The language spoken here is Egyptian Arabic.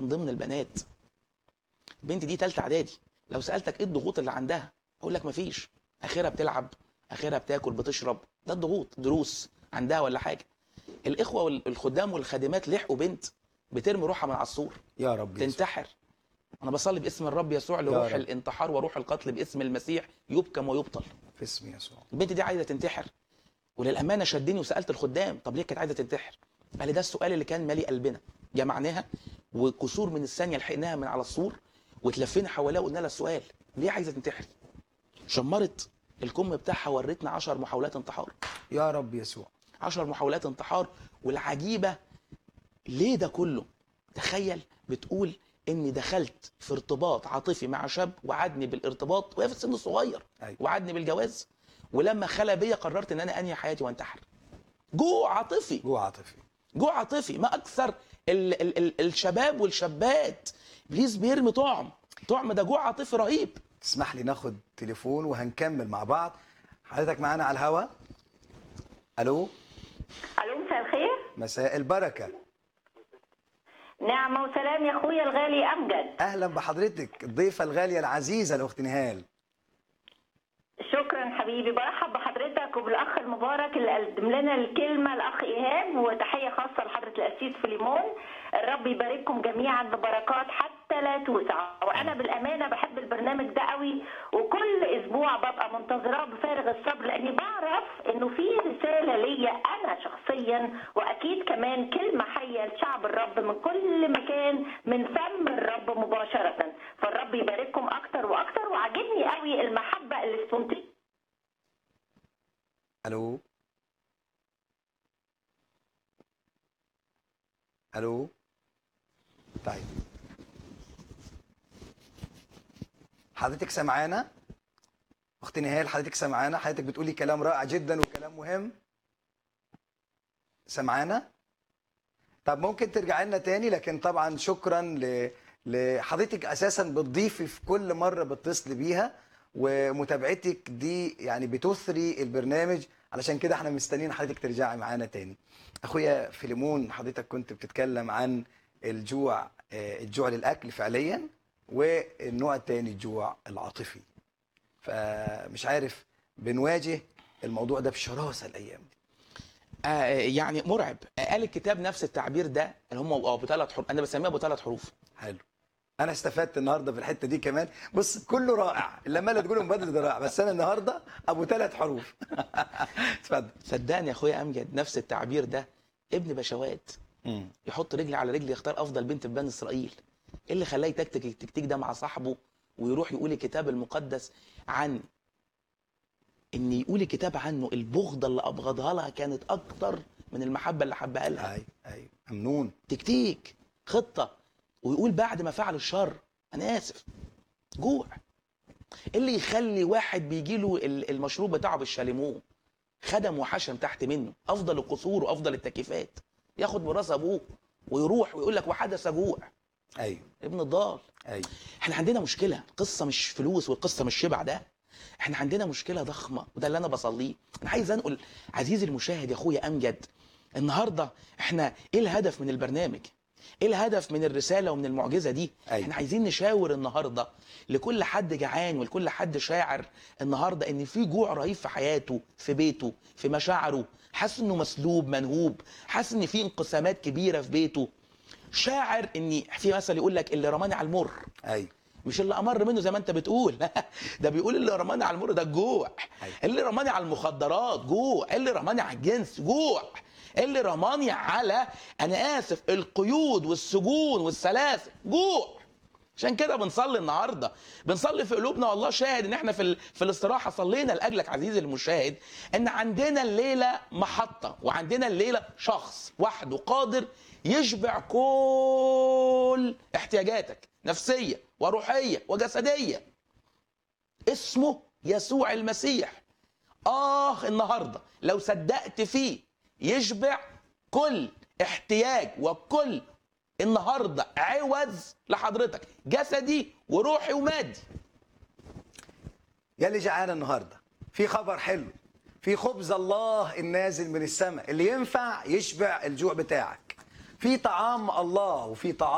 من ضمن البنات البنت دي تالتة اعدادي لو سالتك ايه الضغوط اللي عندها اقول لك مفيش اخرها بتلعب اخرها بتاكل بتشرب ده الضغوط دروس عندها ولا حاجه الاخوه والخدام والخادمات لحقوا بنت بترمي روحها من على السور يا رب يسوع. تنتحر انا بصلي باسم الرب يسوع يا لروح رب. الانتحار وروح القتل باسم المسيح يبكم ويبطل في اسم يسوع البنت دي عايزه تنتحر وللامانه شدني وسالت الخدام طب ليه كانت عايزه تنتحر قال لي ده السؤال اللي كان مالي قلبنا جمعناها وكسور من الثانيه لحقناها من على السور وتلفينا حواليها وقلنا لها السؤال ليه عايزه تنتحر شمرت الكم بتاعها ورتنا 10 محاولات انتحار يا رب يسوع 10 محاولات انتحار والعجيبه ليه ده كله تخيل بتقول اني دخلت في ارتباط عاطفي مع شاب وعدني بالارتباط وهي في السن الصغير أيوة. وعدني بالجواز ولما خلى بيا قررت ان انا انهي حياتي وانتحر جوع عاطفي جوع عاطفي جوع عاطفي ما اكثر ال ال ال الشباب والشابات ابليس بيرمي طعم طعم ده جوع عاطفي رهيب تسمح لي ناخد تليفون وهنكمل مع بعض حضرتك معانا على الهوا الو الو مساء الخير مساء البركه نعمة وسلام يا اخويا الغالي امجد اهلا بحضرتك الضيفه الغاليه العزيزه الاخت نهال شكرا حبيبي برحب بحضرتك وبالاخ المبارك اللي قدم لنا الكلمة الاخ ايهاب وتحية خاصة لحضرة القسيس فليمون الرب يبارككم جميعا ببركات حتى لا توسع وانا بالامانة بحب البرنامج ده قوي وكل اسبوع ببقى منتظراه بفارغ الصبر لاني بعرف انه في رسالة ليا انا شخصيا واكيد كمان كلمة حية لشعب الرب من كل مكان من فم الرب مباشرة فالرب يبارككم اكتر واكتر وعجبني قوي المحبة السبونتينية الو الو طيب حضرتك سمعانا اختي نهال حضرتك سمعانا حضرتك بتقولي كلام رائع جدا وكلام مهم سمعانا طب ممكن ترجع لنا تاني لكن طبعا شكرا ل... لحضرتك اساسا بتضيفي في كل مره بتتصلي بيها ومتابعتك دي يعني بتثري البرنامج علشان كده احنا مستنيين حضرتك ترجعي معانا تاني اخويا فيليمون حضرتك كنت بتتكلم عن الجوع آه، الجوع للاكل فعليا والنوع التاني الجوع العاطفي فمش عارف بنواجه الموضوع ده بشراسه الايام دي آه يعني مرعب آه قال الكتاب نفس التعبير ده اللي هم ابو ثلاث حروف انا بسميها ابو ثلاث حروف حلو انا استفدت النهارده في الحته دي كمان بص كله رائع لما لا تقولوا مبادئ ده رائع بس انا النهارده ابو ثلاث حروف اتفضل صدقني يا اخويا امجد نفس التعبير ده ابن بشوات يحط رجل على رجل يختار افضل بنت في بني اسرائيل ايه اللي خلاه يتكتك التكتيك ده مع صاحبه ويروح يقول الكتاب المقدس عن ان يقول الكتاب عنه البغضه اللي ابغضها لها كانت اكتر من المحبه اللي حبها لها اي اي ممنون تكتيك خطه ويقول بعد ما فعل الشر انا اسف جوع إيه اللي يخلي واحد بيجي له المشروب بتاعه بالشاليمو خدم وحشم تحت منه افضل القصور وافضل التكييفات ياخد براس ابوه ويروح ويقول لك وحدث جوع ايوه ابن الضال ايوه احنا عندنا مشكله القصه مش فلوس والقصه مش شبع ده احنا عندنا مشكله ضخمه وده اللي انا بصليه انا عايز انقل عزيزي المشاهد يا اخويا امجد النهارده احنا ايه الهدف من البرنامج ايه الهدف من الرساله ومن المعجزه دي أيوة. احنا عايزين نشاور النهارده لكل حد جعان ولكل حد شاعر النهارده ان في جوع رهيب في حياته في بيته في مشاعره حاسس انه مسلوب منهوب حاسس ان في انقسامات كبيره في بيته شاعر ان في مثل يقول لك اللي رماني على المر ايوه مش اللي امر منه زي ما انت بتقول ده بيقول اللي رماني على المر ده الجوع أيوة. اللي رماني على المخدرات جوع اللي رماني على الجنس جوع اللي رماني على انا اسف القيود والسجون والسلاسل جوع عشان كده بنصلي النهارده بنصلي في قلوبنا والله شاهد ان احنا في ال... في الاستراحه صلينا لاجلك عزيزي المشاهد ان عندنا الليله محطه وعندنا الليله شخص وحده قادر يشبع كل احتياجاتك نفسيه وروحيه وجسديه اسمه يسوع المسيح آه النهاردة لو صدقت فيه يشبع كل احتياج وكل النهاردة عوز لحضرتك جسدي وروحي ومادي يا اللي جعان النهارده في خبر حلو في خبز الله النازل من السماء اللي ينفع يشبع الجوع بتاعك في طعام الله وفي طعام